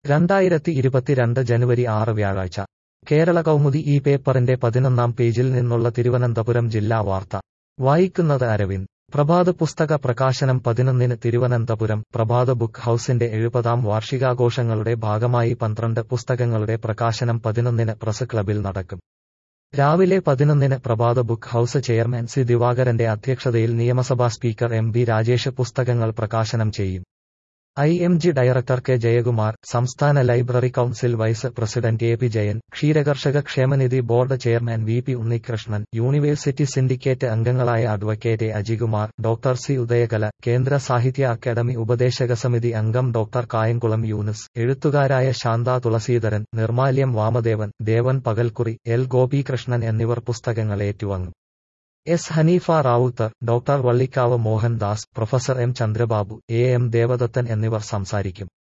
രണ്ടായിരത്തി ഇരുപത്തിരണ്ട് ജനുവരി ആറ് വ്യാഴാഴ്ച കേരള കൗമുദി ഈ പേപ്പറിന്റെ പതിനൊന്നാം പേജിൽ നിന്നുള്ള തിരുവനന്തപുരം ജില്ലാ വാർത്ത വായിക്കുന്നത് അരവിന്ദ് പ്രഭാത പുസ്തക പ്രകാശനം പതിനൊന്നിന് തിരുവനന്തപുരം പ്രഭാത ബുക്ക് ഹൌസിന്റെ എഴുപതാം വാർഷികാഘോഷങ്ങളുടെ ഭാഗമായി പന്ത്രണ്ട് പുസ്തകങ്ങളുടെ പ്രകാശനം പതിനൊന്നിന് പ്രസ് ക്ലബിൽ നടക്കും രാവിലെ പതിനൊന്നിന് Prabhath book house chairman C ദിവാകരന്റെ അധ്യക്ഷതയിൽ നിയമസഭാ സ്പീക്കർ എം ബി രാജേഷ് പുസ്തകങ്ങൾ പ്രകാശനം ചെയ്യും I M G director K Jayakumar സംസ്ഥാന library council vice president A P Jayan ക്ഷീരകർഷക ക്ഷേമനിധി board chairman V P Unnikrishnan university syndicate അംഗങ്ങളായ advocate Ajikumar doctor C Udayakala Kendra Sahitya Akademi ഉപദേശക സമിതി അംഗം ഡോക്ടർ കായംകുളം യൂനിസ് എഴുത്തുകാരായ ശാന്ത തുളസീധരൻ നിർമാല്യം വാമദേവൻ ദേവൻ പകൽക്കുറി എൽ ഗോപികൃഷ്ണൻ എന്നിവർ പുസ്തകങ്ങൾ ഏറ്റുവാങ്ങും S Haneefa Rawther doctor Vallikkavu Mohandas professor M Chandrababu A M Devadathan എന്നിവർ സംസാരിക്കും